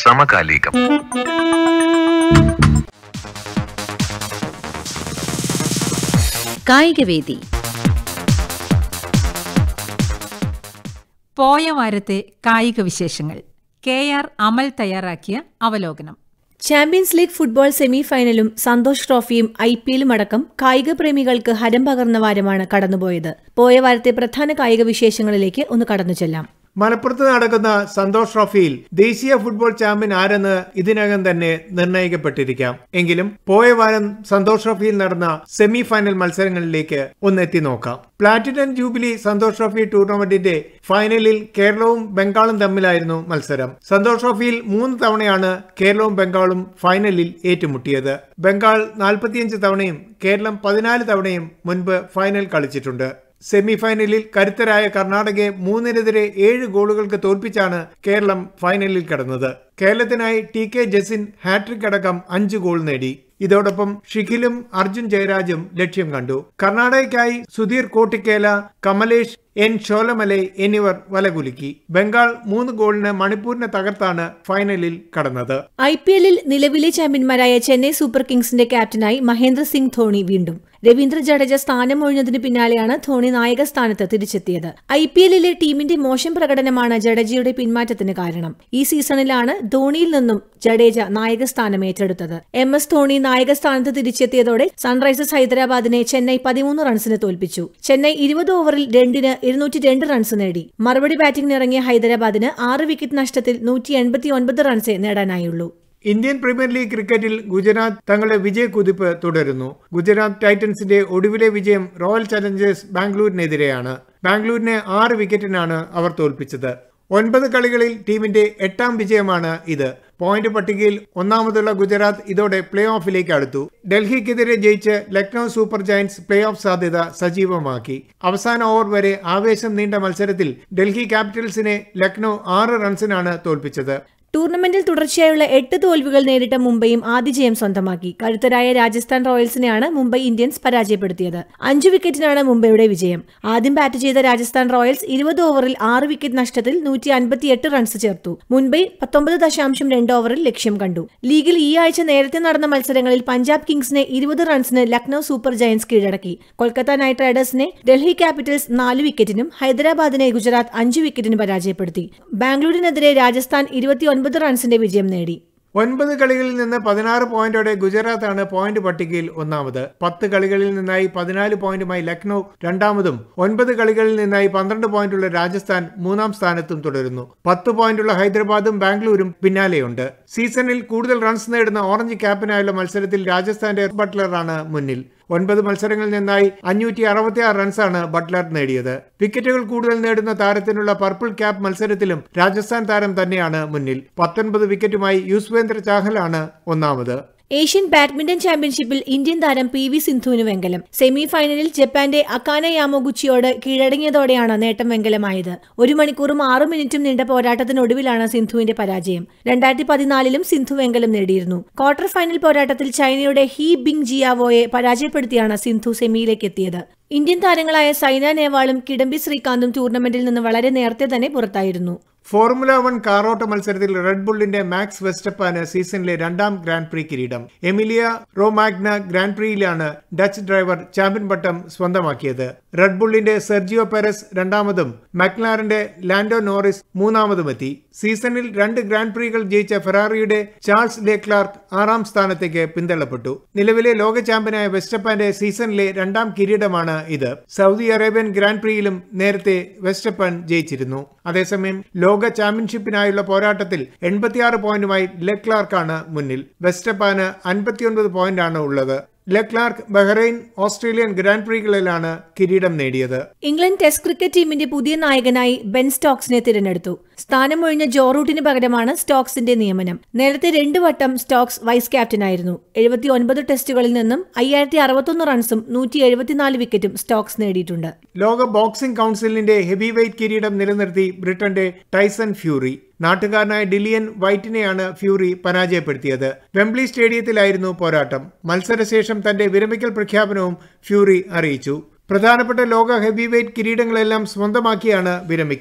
സമകാലികം കായികവേദി പോയ വാരത്തെ കായിക വിശേഷങ്ങൾ കെ ആർ അമൽ തയ്യാറാക്കിയ അവലോകനം ചാമ്പ്യൻസ് ലീഗ് ഫുട്ബോൾ സെമി ഫൈനലും സന്തോഷ് ട്രോഫിയും ഐ പി എല്ലും അടക്കം കായിക പ്രേമികൾക്ക് ഹരം പകർന്ന വാരമാണ് കടന്നുപോയത് പോയ വാരത്തെ പ്രധാന കായിക വിശേഷങ്ങളിലേക്ക് ഒന്ന് കടന്നു ചെല്ലാം മലപ്പുറത്ത് നടക്കുന്ന സന്തോഷ് ട്രോഫിയിൽ ദേശീയ ഫുട്ബോൾ ചാമ്പ്യൻ ആരെന്ന് ഇതിനകം തന്നെ നിർണയിക്കപ്പെട്ടിരിക്കാം എങ്കിലും പോയ വാരം സന്തോഷ് ട്രോഫിയിൽ നടന്ന സെമി ഫൈനൽ മത്സരങ്ങളിലേക്ക് ഒന്ന് എത്തി നോക്കാം പ്ലാറ്റിനം ജൂബിലി സന്തോഷ് ട്രോഫി ടൂർണമെന്റിന്റെ ഫൈനലിൽ കേരളവും ബംഗാളും തമ്മിലായിരുന്നു മത്സരം സന്തോഷ് ട്രോഫിയിൽ മൂന്ന് തവണയാണ് കേരളവും ബംഗാളും ഫൈനലിൽ ഏറ്റുമുട്ടിയത് ബംഗാൾ നാൽപ്പത്തിയഞ്ച് തവണയും കേരളം പതിനാല് തവണയും മുൻപ് ഫൈനൽ കളിച്ചിട്ടുണ്ട് സെമി ഫൈനലിൽ കരുത്തരായ കർണാടകയെ മൂന്നിനെതിരെ ഏഴ് ഗോളുകൾക്ക് തോൽപ്പിച്ചാണ് കേരളം ഫൈനലിൽ കടന്നത് കേരളത്തിനായി ടി കെ ജസിൻ ഹാട്രിക് അടക്കം അഞ്ച് ഗോൾ നേടി ഇതോടൊപ്പം ഷിഖിലും അർജുൻ ജയരാജും ലക്ഷ്യം കണ്ടു കർണാടകയ്ക്കായി സുധീർ കോട്ടിക്കേല കമലേഷ് എൻ ഷോലമലൈ എന്നിവർ വലകുലുക്കി ബംഗാൾ മൂന്ന് ഗോളിന് മണിപ്പൂരിനെ തകർത്താണ് ഫൈനലിൽ കടന്നത് ഐ പി എല്ലിൽ നിലവിലെ ചാമ്പ്യന്മാരായ ചെന്നൈ സൂപ്പർ കിങ്സിന്റെ ക്യാപ്റ്റനായി മഹേന്ദ്ര സിംഗ് ധോണി വീണ്ടും രവീന്ദ്ര ജഡേജ സ്ഥാനമൊഴിഞ്ഞതിനു പിന്നാലെയാണ് ധോണി നായക സ്ഥാനത്ത് തിരിച്ചെത്തിയത് ഐ പി എല്ലിലെ ടീമിന്റെ മോശം പ്രകടനമാണ് ജഡേജയുടെ പിന്മാറ്റത്തിന് കാരണം ഈ സീസണിലാണ് ധോണിയിൽ നിന്നും ജഡേജ നായക സ്ഥാനം ഏറ്റെടുത്തത് എം എസ് ധോണി നായക സ്ഥാനത്ത് തിരിച്ചെത്തിയതോടെ സൺറൈസേഴ്സ് ഹൈദരാബാദിനെ ചെന്നൈ പതിമൂന്ന് റൺസിന് തോൽപ്പിച്ചു ചെന്നൈ ഇരുപത് ഓവറിൽ രണ്ടിന് ഇരുന്നൂറ്റി രണ്ട് റൺസ് നേടി മറുപടി ബാറ്റിംഗിനിറങ്ങിയ ഹൈദരാബാദിന് ആറ് വിക്കറ്റ് നഷ്ടത്തിൽ നൂറ്റി എൺപത്തി ഒൻപത് റൺസേ നേടാനായുള്ളൂ ഇന്ത്യൻ പ്രീമിയർ ലീഗ് ക്രിക്കറ്റിൽ ഗുജറാത്ത് തങ്ങളുടെ വിജയ കുതിപ്പ് തുടരുന്നു ഗുജറാത്ത് ടൈറ്റൻസിന്റെ ഒടുവിലെ വിജയം റോയൽ ചലഞ്ചേഴ്സ് ബാംഗ്ലൂരിനെതിരെയാണ് ബാംഗ്ലൂരിനെ ആറ് വിക്കറ്റിനാണ് അവർ തോൽപ്പിച്ചത് ഒൻപത് കളികളിൽ ടീമിന്റെ എട്ടാം വിജയമാണ് ഇത് പോയിന്റ് പട്ടികയിൽ ഒന്നാമതുള്ള ഗുജറാത്ത് ഇതോടെ പ്ലേ ഓഫിലേക്ക് അടുത്തു ഡൽഹിക്കെതിരെ ജയിച്ച് Lucknow super giants play off സാധ്യത സജീവമാക്കി അവസാന ഓവർ വരെ ആവേശം നീണ്ട മത്സരത്തിൽ ഡൽഹി ക്യാപിറ്റൽസിനെ ലക്നൌ ആറ് റൺസിനാണ് തോൽപ്പിച്ചത് ടൂർണമെന്റിൽ തുടർച്ചയായുള്ള എട്ട് തോൽവികൾ നേരിട്ട മുംബൈയും ആദ്യ ജയം സ്വന്തമാക്കി കരുത്തരായ രാജസ്ഥാൻ റോയൽസിനെയാണ് മുംബൈ ഇന്ത്യൻസ് പരാജയപ്പെടുത്തിയത് അഞ്ചു വിക്കറ്റിനാണ് മുംബൈയുടെ വിജയം ആദ്യം ബാറ്റ് ചെയ്ത രാജസ്ഥാൻ റോയൽസ് ഇരുപത് ഓവറിൽ ആറ് വിക്കറ്റ് നഷ്ടത്തിൽ നൂറ്റി അൻപത്തിയെട്ട് റൺസ് ചേർത്തു മുംബൈ പത്തൊമ്പത് ദശാംശം രണ്ട് ഓവറിൽ ലക്ഷ്യം കണ്ടു ലീഗിൽ ഈ ആഴ്ച നേരത്തെ നടന്ന മത്സരങ്ങളിൽ പഞ്ചാബ് കിങ്സിനെ ഇരുപത് റൺസിന് ലക്നൌ സൂപ്പർ ജയന്റ്സ് കീഴടക്കി കൊൽക്കത്ത നൈറ്റ് റൈഡേഴ്സിനെ ഡൽഹി ക്യാപിറ്റൽസ് നാല് വിക്കറ്റിനും ഹൈദരാബാദിനെ ഗുജറാത്ത് അഞ്ച് വിക്കറ്റിനും പരാജയപ്പെടുത്തി ബാംഗ്ലൂരിനെതിരെ രാജസ്ഥാൻ ഇരുപത്തിയൊൻപത് റൺസിന്റെ വിജയം നേടി ഒൻപത് കളികളിൽ നിന്ന് പതിനാറ് പോയിന്റോടെ ഗുജറാത്താണ് പോയിന്റ് പട്ടികയിൽ ഒന്നാമത് പത്ത് കളികളിൽ നിന്നായി പതിനാല് പോയിന്റുമായി ലക്നൌ രണ്ടാമതും ഒൻപത് കളികളിൽ നിന്നായി പന്ത്രണ്ട് പോയിന്റുള്ള രാജസ്ഥാൻ മൂന്നാം സ്ഥാനത്തും തുടരുന്നു പത്ത് പോയിന്റുള്ള ഹൈദരാബാദും ബാംഗ്ലൂരും പിന്നാലെയുണ്ട് സീസണിൽ കൂടുതൽ റൺസ് നേടുന്ന ഓറഞ്ച് ക്യാപ്പിനായുള്ള മത്സരത്തിൽ രാജസ്ഥാന്റെ ബട്ട്ലറാണ് മുന്നിൽ ഒൻപത് മത്സരങ്ങളിൽ നിന്നായി അഞ്ഞൂറ്റി അറുപത്തി ആറ് റൺസാണ് ബട്ട്ലർ നേടിയത് വിക്കറ്റുകൾ കൂടുതൽ നേടുന്ന താരത്തിനുള്ള പർപ്പിൾ ക്യാപ്പ് മത്സരത്തിലും രാജസ്ഥാൻ താരം തന്നെയാണ് മുന്നിൽ പത്തൊൻപത് വിക്കറ്റുമായി യുസ്വേന്ദ്ര ചാഹലാണ് ഒന്നാമത് ഏഷ്യൻ ബാഡ്മിന്റൺ ചാമ്പ്യൻഷിപ്പിൽ ഇന്ത്യൻ താരം പി വി സിന്ധുവിന് വെങ്കലം സെമി ഫൈനലിൽ ജപ്പാന്റെ അക്കാന യാമോഗുച്ചിയോട് കീഴടങ്ങിയതോടെയാണ് നേട്ടം വെങ്കലമായത് ഒരു മണിക്കൂറും ആറ് മിനിറ്റും നീണ്ട പോരാട്ടത്തിനൊടുവിലാണ് സിന്ധുവിന്റെ പരാജയം രണ്ടായിരത്തി പതിനാലിലും സിന്ധു വെങ്കലം നേടിയിരുന്നു ക്വാർട്ടർ ഫൈനൽ പോരാട്ടത്തിൽ ചൈനയുടെ ഹി ബിങ് ജിയാവോയെ പരാജയപ്പെടുത്തിയാണ് സിന്ധു സെമിയിലേക്ക് എത്തിയത് ഇന്ത്യൻ താരങ്ങളായ സൈന നേവാളും കിഡംബി ശ്രീകാന്തും ടൂർണമെന്റിൽ നിന്ന് വളരെ നേരത്തെ തന്നെ പുറത്തായിരുന്നു ഫോർമുല വൺ കാറോട്ട മത്സരത്തിൽ റെഡ് ബുള്ളിന്റെ മാക്സ് വെസ്റ്റപ്പാന് സീസണിലെ രണ്ടാം ഗ്രാൻഡ് പ്രീ കിരീടം എമിലിയ റോമാഗ്ന ഗ്രാൻഡ് പ്രീയിലാണ് ഡച്ച് ഡ്രൈവർ ചാമ്പ്യൻ പട്ടം സ്വന്തമാക്കിയത് റെഡ് ബുള്ളിന്റെ സെർജിയോ പെരസ് രണ്ടാമതും മക്ലാറിന്റെ ലാൻഡോ നോറിസ് മൂന്നാമതുമെത്തി സീസണിൽ രണ്ട് ഗ്രാൻഡ് പ്രീകൾ ജയിച്ച ഫെറാറിയുടെ ചാൾസ് ലെ ക്ലാർക്ക് ആറാം സ്ഥാനത്തേക്ക് പിന്തള്ളപ്പെട്ടു നിലവിലെ ലോക ചാമ്പ്യനായ വെസ്റ്റപ്പാന്റെ സീസണിലെ രണ്ടാം കിരീടമാണ് ഇത് സൗദി അറേബ്യൻ ഗ്രാൻഡ് പ്രീയിലും നേരത്തെ വെസ്റ്റപ്പൻ ജയിച്ചിരുന്നു അതേസമയം ലോക ചാമ്പ്യൻഷിപ്പിനായുള്ള പോരാട്ടത്തിൽ എൺപത്തിയാറ് പോയിന്റുമായി ലെക്ലാർക്കാണ് മുന്നിൽ വെസ്റ്റപ്പാന് അൻപത്തിയൊൻപത് പോയിന്റാണ് ഉള്ളത് ലെക്ലാർക്ക് ബഹ്റൈൻ ഓസ്ട്രേലിയൻ ഗ്രാൻഡ് പ്രീകളിലാണ് കിരീടം നേടിയത് ഇംഗ്ലണ്ട് ടെസ്റ്റ് ക്രിക്കറ്റ് ടീമിന്റെ പുതിയ നായകനായി ബെൻ സ്റ്റോക്സിനെ തിരഞ്ഞെടുത്തു സ്ഥാനമൊഴിഞ്ഞ ജോ റൂട്ടിന് പകരമാണ് സ്റ്റോക്സിന്റെ നിയമനം നേരത്തെ രണ്ടു വട്ടം സ്റ്റോക്സ് വൈസ് ക്യാപ്റ്റനായിരുന്നു എഴുപത്തി ഒൻപത് ടെസ്റ്റുകളിൽ നിന്നും അയ്യായിരത്തി അറുപത്തൊന്ന് റൺസും നൂറ്റി എഴുപത്തിനാല് വിക്കറ്റും സ്റ്റോക്സ് നേടിയിട്ടുണ്ട് ലോക ബോക്സിംഗ് കൌൺസിലിന്റെ ഹെവി വെയ്റ്റ് കിരീടം നിലനിർത്തി ബ്രിട്ടന്റെ ടൈസൺ ഫ്യൂറി നാട്ടുകാരനായ ഡിലിയൻ വൈറ്റിനെയാണ് ഫ്യൂറി പരാജയപ്പെടുത്തിയത് വെംബ്ലി സ്റ്റേഡിയത്തിലായിരുന്നു പോരാട്ടം മത്സരശേഷം തന്റെ വിരമിക്കൽ പ്രഖ്യാപനവും ഫ്യൂറി അറിയിച്ചു പ്രധാനപ്പെട്ട ലോക ഹെവി വെയ്റ്റ് കിരീടങ്ങളെല്ലാം സ്വന്തമാക്കിയാണ് വിരമിക്കൽ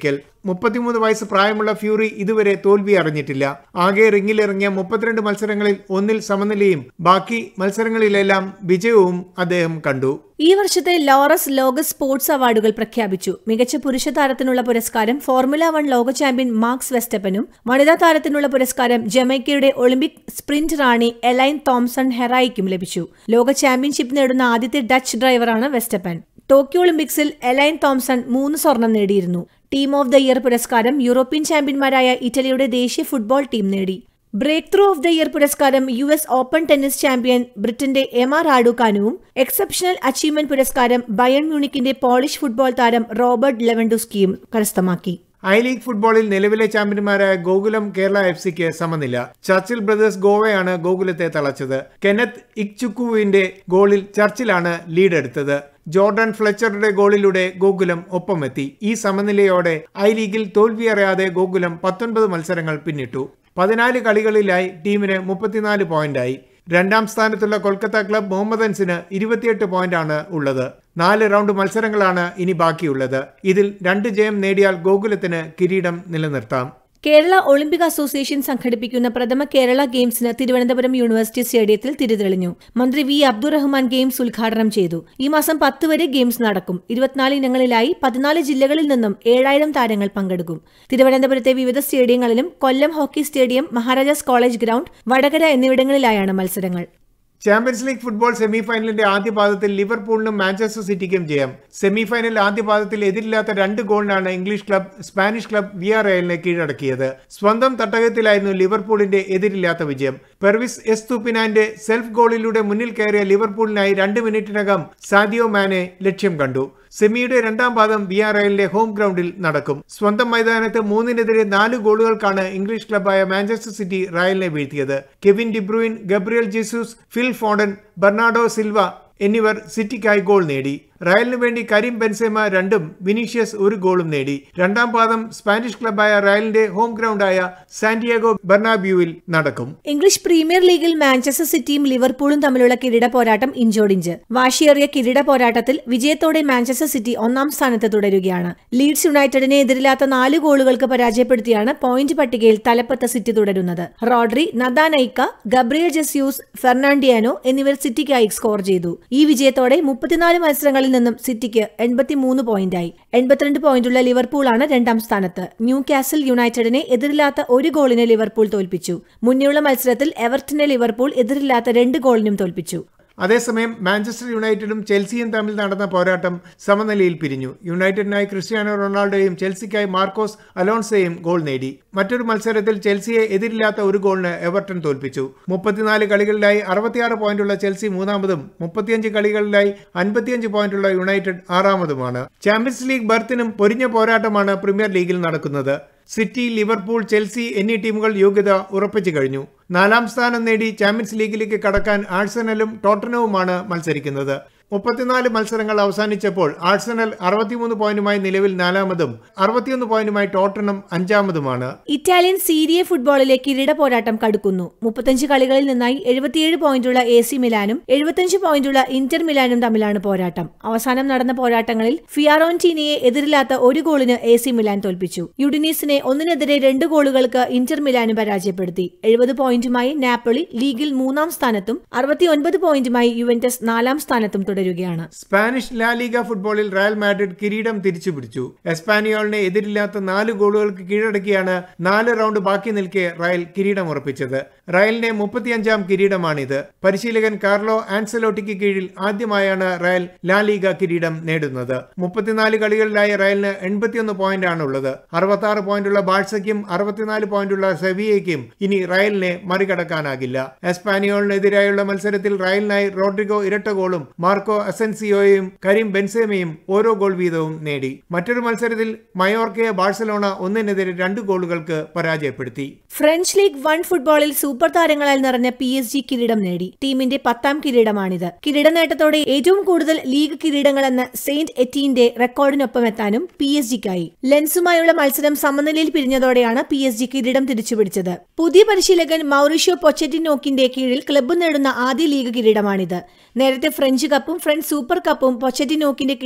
മുപ്പത്തിമൂന്ന് വയസ്സ് പ്രായമുള്ള ഫ്യൂറി ഇതുവരെ തോൽവി അറിഞ്ഞിട്ടില്ല ആകെ റിംഗിലിറങ്ങിയ മുപ്പത്തിരണ്ട് മത്സരങ്ങളിൽ ഒന്നിൽ സമനിലയും ബാക്കി മത്സരങ്ങളിലെല്ലാം വിജയവും അദ്ദേഹം കണ്ടു ഈ വർഷത്തെ ലോറസ് ലോക സ്പോർട്സ് അവാർഡുകൾ പ്രഖ്യാപിച്ചു മികച്ച പുരുഷ താരത്തിനുള്ള പുരസ്കാരം ഫോർമുല വൺ ലോക ചാമ്പ്യൻ മാർക്സ് വെസ്റ്റപ്പനും വനിതാ താരത്തിനുള്ള പുരസ്കാരം ജമൈക്കയുടെ ഒളിമ്പിക് സ്പ്രിന്റ് റാണി എലൈൻ തോംസൺ ഹെറായിക്കും ലഭിച്ചു ലോക ചാമ്പ്യൻഷിപ്പ് നേടുന്ന ആദ്യത്തെ ഡച്ച് ഡ്രൈവറാണ് വെസ്റ്റപ്പൻ ടോക്കിയോ ഒളിമ്പിക്സിൽ എലൈൻ തോംസൺ മൂന്ന് സ്വർണം നേടിയിരുന്നു ടീം ഓഫ് ദ ഇയർ പുരസ്കാരം യൂറോപ്യൻ ചാമ്പ്യന്മാരായ ഇറ്റലിയുടെ ദേശീയ ഫുട്ബോൾ ടീം നേടി break through of the year പുരസ്കാരം U S open tennis champion ബ്രിട്ടന്റെ എം ആർ റാഡുക്കാനുവും എക്സെപ്ഷണൽ അച്ചീവ്മെന്റ് പുരസ്കാരം ബയൺ മ്യൂണിക്കിന്റെ പോളിഷ് ഫുട്ബോൾ താരം റോബർട്ട് ലെവൻഡുസ്കിയും കരസ്ഥമാക്കി ഐ ലീഗ് ഫുട്ബോളിൽ നിലവിലെ ചാമ്പ്യന്മാരായ ഗോകുലം കേരള എഫ് സിക്ക് സമനില ചർച്ചിൽ ബ്രദേഴ്സ് ഗോവയാണ് ഗോകുലത്തെ തളച്ചത് കെനത്ത് ഇക്ചുക്കുവിന്റെ ഗോളിൽ ചർച്ചിലാണ് ലീഡ് എടുത്തത് ജോർഡൻ ഫ്ലെച്ചറുടെ ഗോളിലൂടെ ഗോകുലം ഒപ്പമെത്തി ഈ സമനിലയോടെ ഐ ലീഗിൽ തോൽവിയറിയാതെ ഗോകുലം പത്തൊൻപത് മത്സരങ്ങൾ പിന്നിട്ടു പതിനാല് കളികളിലായി ടീമിന് മുപ്പത്തിനാല് പോയിന്റായി രണ്ടാം സ്ഥാനത്തുള്ള കൊൽക്കത്ത ക്ലബ് മുഹമ്മദൻസിന് ഇരുപത്തിയെട്ട് പോയിന്റാണ് ഉള്ളത് നാല് റൗണ്ട് മത്സരങ്ങളാണ് ഇനി ബാക്കിയുള്ളത് ഇതിൽ രണ്ട് ജയം നേടിയാൽ ഗോകുലത്തിന് കിരീടം നിലനിർത്താം കേരള ഒളിമ്പിക് അസോസിയേഷൻ സംഘടിപ്പിക്കുന്ന പ്രഥമ കേരള ഗെയിംസിന് തിരുവനന്തപുരം യൂണിവേഴ്സിറ്റി സ്റ്റേഡിയത്തിൽ തിരിതെളിഞ്ഞു മന്ത്രി വി അബ്ദുറഹ്മാൻ ഗെയിംസ് ഉദ്ഘാടനം ചെയ്തു ഈ മാസം പത്ത് വരെ ഗെയിംസ് നടക്കും ഇരുപത്തിനാല് ഇനങ്ങളിലായി പതിനാല് ജില്ലകളിൽ നിന്നും ഏഴായിരം താരങ്ങൾ പങ്കെടുക്കും തിരുവനന്തപുരത്തെ വിവിധ സ്റ്റേഡിയങ്ങളിലും Kollam hockey stadium Maharajas college ground Vadakara എന്നിവിടങ്ങളിലായാണ് മത്സരങ്ങൾ ചാമ്പ്യൻസ് ലീഗ് ഫുട്ബോൾ സെമിഫൈനലിന്റെ ആദ്യ പാദത്തിൽ ലിവർപൂളിനും മാഞ്ചസ്റ്റർ സിറ്റിക്കും ജയം സെമിഫൈനൽ ആദ്യ പാദത്തിൽ എതിരില്ലാത്ത രണ്ട് ഗോളിനാണ് English club Spanish club V R എലിനെ കീഴടക്കിയത് സ്വന്തം തട്ടകത്തിലായിരുന്നു ലിവർപൂളിന്റെ എതിരില്ലാത്ത വിജയം പെർവിസ് എസ് തുപ്പിനാന്റെ സെൽഫ് ഗോളിലൂടെ മുന്നിൽ കയറിയ ലിവർപൂളിനായി രണ്ട് മിനിറ്റിനകം സാദിയോ മാനെ ലക്ഷ്യം കണ്ടു സെമിയുടെ രണ്ടാം പാദം വി ആർ എല്ലിന്റെ ഹോം ഗ്രൗണ്ടിൽ നടക്കും സ്വന്തം മൈതാനത്ത് മൂന്നിനെതിരെ നാല് ഗോളുകൾക്കാണ് ഇംഗ്ലീഷ് ക്ലബായ മാഞ്ചസ്റ്റർ സിറ്റി റയലിനെ വീഴ്ത്തിയത് Kevin De Bruyne Gabriel Jesus Phil Foden Bernardo Silva എന്നിവർ സിറ്റിക്കായി ഗോൾ നേടി റയലിനു വേണ്ടി കരീം ബെൻസേമ രണ്ടും വിനീഷ്യസ് ഒരു ഗോളും നേടി രണ്ടാം പാദം സ്പാനിഷ് ക്ലബായ റയലിന്റെ ഹോം ഗ്രൗണ്ടായ സാന്റിയാഗോ ബെർണാബ്യൂവിൽ നടക്കും ഇംഗ്ലീഷ് പ്രീമിയർ ലീഗിൽ മാഞ്ചസ്റ്റർ സിറ്റിയും ലിവർപൂളും തമ്മിലുള്ള കിരീട പോരാട്ടം ഇഞ്ചോടിഞ്ച് വാശിയേറിയ കിരീട പോരാട്ടത്തിൽ വിജയത്തോടെ മാഞ്ചസ്റ്റർ സിറ്റി ഒന്നാം സ്ഥാനത്ത് തുടരുകയാണ് ലീഡ്സ് യുണൈറ്റഡിനെ എതിരില്ലാത്ത നാല് ഗോളുകൾക്ക് പരാജയപ്പെടുത്തിയാണ് പോയിന്റ് പട്ടികയിൽ തലപ്പത്ത് സിറ്റി തുടരുന്നത് റോഡ്രി നദാനൈക്ക ഗബ്രിയൽ ജെസ്യൂസ് ഫെർണാണ്ടിയാനോ എന്നിവർ സിറ്റിക്കായി സ്കോർ ചെയ്തു ഈ വിജയത്തോടെ മുപ്പത്തിനാല് മത്സരങ്ങളിൽ നിന്നും സിറ്റിക്ക് എൺപത്തിമൂന്ന് പോയിന്റായി എൺപത്തിരണ്ട് പോയിന്റുള്ള ലിവർപൂളാണ് രണ്ടാം സ്ഥാനത്ത് ന്യൂ കാസിൽ യുണൈറ്റഡിനെ എതിരില്ലാത്ത ഒരു ഗോളിന് ലിവർപൂൾ തോൽപ്പിച്ചു മുന്നേയുള്ള മത്സരത്തിൽ എവർട്ടനെ ലിവർപൂൾ എതിരില്ലാത്ത രണ്ട് ഗോളിനും തോൽപ്പിച്ചു അതേസമയം മാഞ്ചസ്റ്റർ യുണൈറ്റഡും ചെൽസിയും തമ്മിൽ നടന്ന പോരാട്ടം സമനിലയിൽ പിരിഞ്ഞു യുണൈറ്റഡിനായി ക്രിസ്ത്യാനോ റൊണാൾഡോയും ചെൽസിക്കായി മാർക്കോസ് അലോൺസയും ഗോൾ നേടി മറ്റൊരു മത്സരത്തിൽ ചെൽസിയെ എതിരില്ലാത്ത ഒരു ഗോളിന് എവർട്ടൺ തോൽപ്പിച്ചു മുപ്പത്തിനാല് കളികളിലായി അറുപത്തിയാറ് പോയിന്റുള്ള ചെൽസി മൂന്നാമതും മുപ്പത്തിയഞ്ച് കളികളിലായി അൻപത്തിയഞ്ച് പോയിന്റുള്ള യുണൈറ്റഡ് ആറാമതുമാണ് ചാമ്പ്യൻസ് ലീഗ് ബർത്തിനും പൊരിഞ്ഞ പോരാട്ടമാണ് പ്രീമിയർ ലീഗിൽ നടക്കുന്നത് സിറ്റി ലിവർപൂൾ ചെൽസി എന്നീ ടീമുകൾ യോഗ്യത ഉറപ്പിച്ചു കഴിഞ്ഞു നാലാം സ്ഥാനം നേടി ചാമ്പ്യൻസ് ലീഗിലേക്ക് കടക്കാൻ ആഴ്സണലും ടോട്ടനവുമാണ് മത്സരിക്കുന്നത് മുപ്പത്തിനാല് മത്സരങ്ങൾ അവസാനിച്ചപ്പോൾ ആഴ്സണൽ അറുപത്തിമൂന്ന് പോയിന്റുമായി നിലവിൽ നാലാമതും അറുപത്തിയൊന്ന് പോയിന്റുമായി ടോട്ടനം അഞ്ചാമതുമാണ് ഇറ്റാലിയൻ സീരിയ ഫുട്ബോളിലെ കിരീട പോരാട്ടം കടുക്കുന്നു മുപ്പത്തഞ്ച് കളികളിൽ നിന്നായി എഴുപത്തിയേഴ് പോയിന്റുള്ള എ സി മിലാനും എഴുപത്തഞ്ച് പോയിന്റുള്ള ഇന്റർ മിലാനും തമ്മിലാണ് പോരാട്ടം അവസാനം നടന്ന പോരാട്ടങ്ങളിൽ ഫിയാറോൻറ്റീനയെ എതിരില്ലാത്ത ഒരു ഗോളിന് എ സി മിലാൻ തോൽപ്പിച്ചു യുഡിനീസിനെ ഒന്നിനെതിരെ രണ്ട് ഗോളുകൾക്ക് ഇന്റർ മിലാനും പരാജയപ്പെടുത്തി എഴുപത് പോയിന്റുമായി നാപ്പിളി ലീഗിൽ മൂന്നാം സ്ഥാനത്തും അറുപത്തിയൊൻപത് പോയിന്റുമായി യുവന്റസ് നാലാം സ്ഥാനത്തും തുടരുകയാണ് സ്പാനിഷ് ലാലിഗ ഫുട്ബോളിൽ റയൽ മാഡ്രിഡ് കിരീടം തിരിച്ചുപിടിച്ചു എസ്പാനിയോളിനെ എതിരില്ലാത്ത നാല് ഗോളുകൾക്ക് കീഴടക്കിയാണ് നാല് റൗണ്ട് ബാക്കി നിൽക്കെ റയൽ കിരീടം ഉറപ്പിച്ചത് റയലിന്റെ മുപ്പത്തിയഞ്ചാം കിരീടമാണിത് പരിശീലകൻ കാർലോ ആൻസലോട്ടിക്ക് കീഴിൽ ആദ്യമായാണ് റയൽ ലാലിഗ കിരീടം നേടുന്നത് മുപ്പത്തിനാല് കളികളിലായി റയലിന് എൺപത്തിയൊന്ന് പോയിന്റ് ആണുള്ളത് അറുപത്തി പോയിന്റുള്ള ബാഴ്സയ്ക്കും അറുപത്തിനാല് പോയിന്റുള്ള സെവിയയ്ക്കും ഇനി റയലിനെ മറികടക്കാനാകില്ല എസ്പാനിയോളിനെതിരായുള്ള മത്സരത്തിൽ റയലിനായി റോഡ്രിഗോ ഇരട്ട ഗോളും മാർക്കോ അസെൻസിയോയും കരീം ബെൻസേമയും ഓരോ ഗോൾ വീതവും നേടി മറ്റൊരു മത്സരത്തിൽ മയോർക്കയെ ബാഴ്സലോണ ഒന്നിനെതിരെ രണ്ട് ഗോളുകൾക്ക് പരാജയപ്പെടുത്തി ഫ്രഞ്ച് ലീഗ് വൺ ഫുട്ബോളിൽ സൂപ്പർ താരങ്ങളാൽ നിറഞ്ഞ പി എസ് ജി കിരീടം നേടി ടീമിന്റെ പത്താം കിരീടമാണിത് കിരീട നേട്ടത്തോടെ ഏറ്റവും കൂടുതൽ ലീഗ് കിരീടങ്ങളെന്ന സെയിന്റ് എറ്റീന്റെ റെക്കോർഡിനൊപ്പം എത്താനും പി എസ് ജിക്കായി ലെൻസുമായുള്ള മത്സരം സമനിലയിൽ പിരിഞ്ഞതോടെയാണ് പി എസ് ജി കിരീടം തിരിച്ചുപിടിച്ചത് പുതിയ പരിശീലകൻ മൗറിഷ്യോ പൊച്ചറ്റിനോക്കിന്റെ കീഴിൽ ക്ലബ്ബ് നേടുന്ന ആദ്യ ലീഗ് കിരീടമാണിത് നേരത്തെ ഫ്രഞ്ച് കപ്പും ഫ്രഞ്ച് സൂപ്പർ കപ്പും പൊച്ചറ്റിനോക്കിന്റെ കീഴിൽ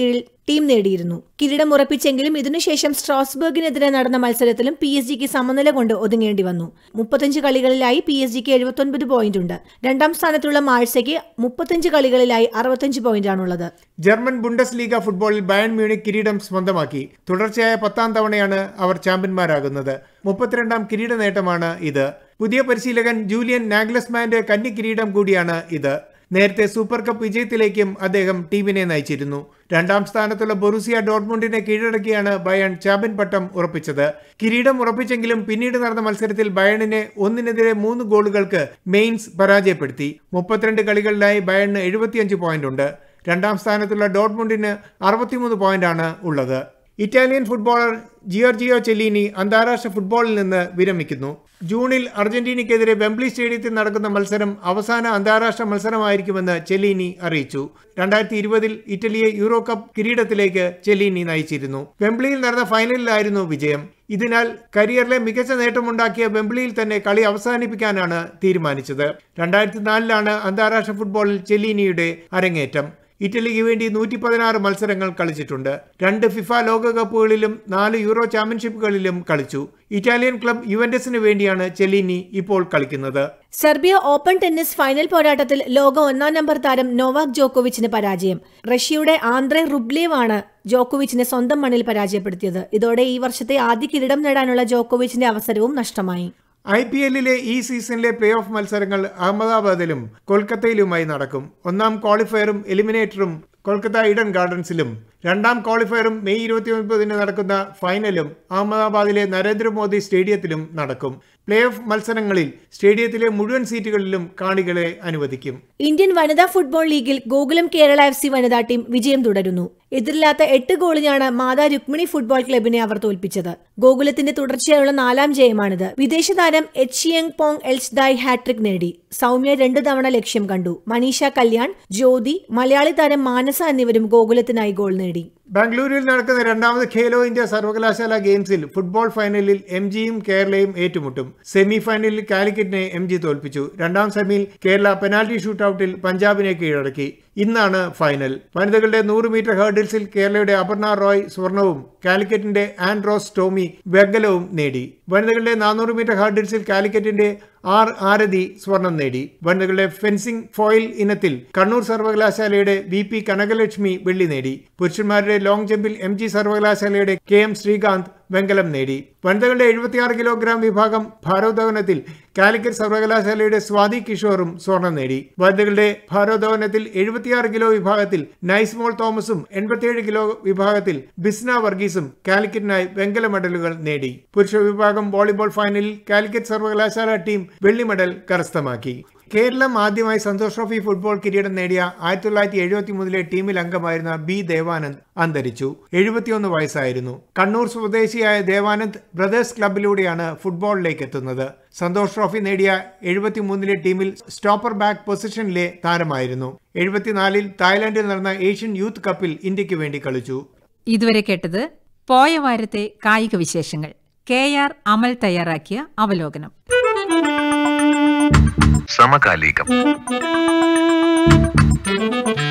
ടീം നേടിയിരുന്നു കിരീടം ഉറപ്പിച്ചെങ്കിലും ഇതിനുശേഷം സ്ട്രോസ്ബർഗിനെതിരെ നടന്ന മത്സരത്തിലും പി എസ് ജിക്ക് സമനില കൊണ്ട് ഒതുങ്ങേണ്ടി വന്നു മുപ്പത്തഞ്ച് കളികളിലായി പി എസ് ജിക്ക് എഴുപത്തൊൻപത് പോയിന്റ് ഉണ്ട് രണ്ടാം സ്ഥാനത്തുള്ള മാഴ്സയ്ക്ക് മുപ്പത്തഞ്ച് കളികളിലായി അറുപത്തഞ്ച് പോയിന്റാണുള്ളത് ജർമ്മൻ ബുണ്ടസ് ലീഗ ഫുട്ബോളിൽ ബയൺ മ്യൂണിക് കിരീടം സ്വന്തമാക്കി തുടർച്ചയായ പത്താം തവണയാണ് അവർ ചാമ്പ്യന്മാരാകുന്നത് മുപ്പത്തിരണ്ടാം കിരീട നേട്ടമാണ് ഇത് പുതിയ പരിശീലകൻ ജൂലിയൻ നാഗ്ലസ്മാന്റെ കന്നി കിരീടം കൂടിയാണ് ഇത് നേരത്തെ സൂപ്പർ കപ്പ് വിജയത്തിലേക്കും അദ്ദേഹം ടീമിനെ നയിച്ചിരുന്നു രണ്ടാം സ്ഥാനത്തുള്ള ബൊറൂസിയ ഡോട്ട്മുണ്ടിനെ കീഴടക്കിയാണ് ബയൺ ചാമ്പ്യൻ പട്ടം ഉറപ്പിച്ചത് കിരീടം ഉറപ്പിച്ചെങ്കിലും പിന്നീട് നടന്ന മത്സരത്തിൽ ബയണിനെ ഒന്നിനെതിരെ മൂന്ന് ഗോളുകൾക്ക് മെയിൻസ് പരാജയപ്പെടുത്തി മുപ്പത്തിരണ്ട് കളികളിലായി ബയണിന് എഴുപത്തിയഞ്ച് പോയിന്റ് ഉണ്ട് രണ്ടാം സ്ഥാനത്തുള്ള ഡോട്ട്മുണ്ടിന് അറുപത്തിമൂന്ന് പോയിന്റാണ് ഉള്ളത് ഇറ്റാലിയൻ ഫുട്ബോളർ ജിയോർജിയോ ചെല്ലീനി അന്താരാഷ്ട്ര ഫുട്ബോളിൽ നിന്ന് വിരമിക്കുന്നു ജൂണിൽ അർജന്റീനയ്ക്കെതിരെ വെംബ്ലി സ്റ്റേഡിയത്തിൽ നടക്കുന്ന മത്സരം അവസാന അന്താരാഷ്ട്ര മത്സരമായിരിക്കുമെന്ന് ചെല്ലീനി അറിയിച്ചു രണ്ടായിരത്തി ഇരുപതിൽ ഇറ്റലിയെ യൂറോ കപ്പ് കിരീടത്തിലേക്ക് ചെല്ലീനി നയിച്ചിരുന്നു വെംബ്ലിയിൽ നടന്ന ഫൈനലിലായിരുന്നു വിജയം ഇതിനാൽ കരിയറിലെ മികച്ച നേട്ടമുണ്ടാക്കിയ വെംബ്ലിയിൽ തന്നെ കളി അവസാനിപ്പിക്കാനാണ് തീരുമാനിച്ചത് രണ്ടായിരത്തി നാലിലാണ് അന്താരാഷ്ട്ര ഫുട്ബോളിൽ ചെല്ലീനിയുടെ അരങ്ങേറ്റം ഇറ്റലിക്ക് വേണ്ടി നൂറ്റി പതിനാറ് മത്സരങ്ങൾ കളിച്ചിട്ടുണ്ട് രണ്ട് ഫിഫ ലോകകപ്പുകളിലും നാല് യൂറോ ചാമ്പ്യൻഷിപ്പുകളിലും കളിച്ചു ഇറ്റാലിയൻ ക്ലബ് യുവന്റസിന് വേണ്ടിയാണ് ചെല്ലീനി ഇപ്പോൾ കളിക്കുന്നത് സെർബിയ ഓപ്പൺ ടെന്നീസ് ഫൈനൽ പോരാട്ടത്തിൽ ലോക ഒന്നാം നമ്പർ താരം നോവാക് ജോക്കോവിച്ചിന് പരാജയം റഷ്യയുടെ ആന്ദ്രെ റുബ്ലേവ് ആണ് ജോക്കോവിച്ചിനെ സ്വന്തം മണ്ണിൽ പരാജയപ്പെടുത്തിയത് ഇതോടെ ഈ വർഷത്തെ ആദ്യ കിരീടം നേടാനുള്ള ജോക്കോവിച്ചിന്റെ അവസരവും നഷ്ടമായി ഐ പി എല്ലിലെ ഈ സീസണിലെ പ്ലേ ഓഫ് മത്സരങ്ങൾ അഹമ്മദാബാദിലും കൊൽക്കത്തയിലുമായി നടക്കും ഒന്നാം ക്വാളിഫയറും എലിമിനേറ്ററും കൊൽക്കത്ത ഈഡൻ ഗാർഡൻസിലും രണ്ടാം ക്വാളിഫയറും മെയ് ഇരുപത്തി ഒൻപതിന് നടക്കുന്ന ഫൈനലും അഹമ്മദാബാദിലെ നരേന്ദ്രമോദി സ്റ്റേഡിയത്തിലും നടക്കും പ്ലേ ഓഫ് മത്സരങ്ങളിൽ സ്റ്റേഡിയത്തിലെ മുഴുവൻ സീറ്റുകളിലും കാണികളെ അനുവദിക്കും ഇന്ത്യൻ വനിതാ ഫുട്ബോൾ ലീഗിൽ ഗോകുലം കേരള എഫ് സി വനിതാ ടീം വിജയം തുടരുന്നു എതിരില്ലാത്ത എട്ട് ഗോളിനാണ് മാതാ രുക്മിണി ഫുട്ബോൾ ക്ലബിനെ അവർ തോൽപ്പിച്ചത് ഗോകുലത്തിന്റെ തുടർച്ചയായുള്ള നാലാം ജയമാണിത് വിദേശ താരം എച്ചിയങ് പോങ് എൽസ്ദായ് ഹാട്രിക് നേടി സൗമ്യ രണ്ടു തവണ ലക്ഷ്യം കണ്ടു മനീഷ കല്യാൺ ജ്യോതി മലയാളി താരം മാനസ എന്നിവരും ഗോകുലത്തിനായി ഗോൾ നേടി ബാംഗ്ലൂരിൽ നടക്കുന്ന രണ്ടാമത് ഖേലോ ഇന്ത്യ സർവകലാശാല ഗെയിംസിൽ ഫുട്ബോൾ ഫൈനലിൽ എം ജിയും കേരളയും ഏറ്റുമുട്ടും സെമി ഫൈനലിൽ കാലിക്കറ്റിനെ എം ജി തോൽപ്പിച്ചു രണ്ടാം സെമിയിൽ കേരള പെനാൽറ്റി ഷൂട്ടൌട്ടിൽ പഞ്ചാബിനെ കീഴടക്കി ഇന്നാണ് ഫൈനൽ വനിതകളുടെ നൂറ് മീറ്റർ ഹേർഡിൽസിൽ കേരളയുടെ അപർണ റോയ് സ്വർണവും കാലിക്കറ്റിന്റെ ആൻഡ്രോസ് ടോമി വെങ്കലവും നേടി വനിതകളുടെ നാനൂറ് മീറ്റർ ഹേർഡിൽസിൽ കാലിക്കറ്റിന്റെ ആർ ആരതി സ്വർണം നേടി വനിതകളുടെ ഫെൻസിംഗ് ഫോയിൽ ഇനത്തിൽ കണ്ണൂർ സർവകലാശാലയുടെ വി പി കനകലക്ഷ്മി വെള്ളി നേടി പുരുഷന്മാരുടെ ലോങ് ജമ്പിൽ എം ജി സർവകലാശാലയുടെ കെ എം ശ്രീകാന്ത് വെങ്കലം നേടി വനിതകളുടെ എഴുപത്തിയാറ് കിലോഗ്രാം വിഭാഗം ഭാരോദ്വഹനത്തിൽ കാലിക്കറ്റ് സർവകലാശാലയുടെ സ്വാതി കിഷോറും സ്വർണം നേടി വനിതകളുടെ ഭാരോദ്വഹനത്തിൽ എഴുപത്തിയാറ് കിലോ വിഭാഗത്തിൽ നൈസ്മോൾ തോമസും എൺപത്തിയേഴ് കിലോ വിഭാഗത്തിൽ ബിസ്ന വർഗീസും കാലിക്കറ്റിനായി വെങ്കല മെഡലുകൾ നേടി പുരുഷ വിഭാഗം വോളിബോൾ ഫൈനലിൽ കാലിക്കറ്റ് സർവകലാശാല ടീം വെള്ളി മെഡൽ കരസ്ഥമാക്കി കേരളം ആദ്യമായി സന്തോഷ് ട്രോഫി ഫുട്ബോൾ കിരീടം നേടിയ ആയിരത്തി തൊള്ളായിരത്തി എഴുപത്തി മൂന്നിലെ ടീമിൽ അംഗമായിരുന്ന ബി ദേവാനന്ദ് അന്തരിച്ചു എഴുപത്തിയൊന്ന് വയസ്സായിരുന്നു കണ്ണൂർ സ്വദേശിയായ ദേവാനന്ദ് ബ്രദേഴ്സ് ക്ലബിലൂടെയാണ് ഫുട്ബോളിലേക്ക് എത്തുന്നത് സന്തോഷ് ട്രോഫി നേടിയ എഴുപത്തിമൂന്നിലെ ടീമിൽ സ്റ്റോപ്പർ ബാക്ക് പൊസിഷനിലെ താരമായിരുന്നു എഴുപത്തിനാലിൽ തായ്ലാന്റിൽ നടന്ന ഏഷ്യൻ യൂത്ത് കപ്പിൽ ഇന്ത്യക്ക് വേണ്ടി കളിച്ചു ഇതുവരെ കേട്ടത് പോയ വാരത്തെ കായിക വിശേഷങ്ങൾ കെ ആർ അമൽ തയ്യാറാക്കിയ അവലോകനം സമകാലികം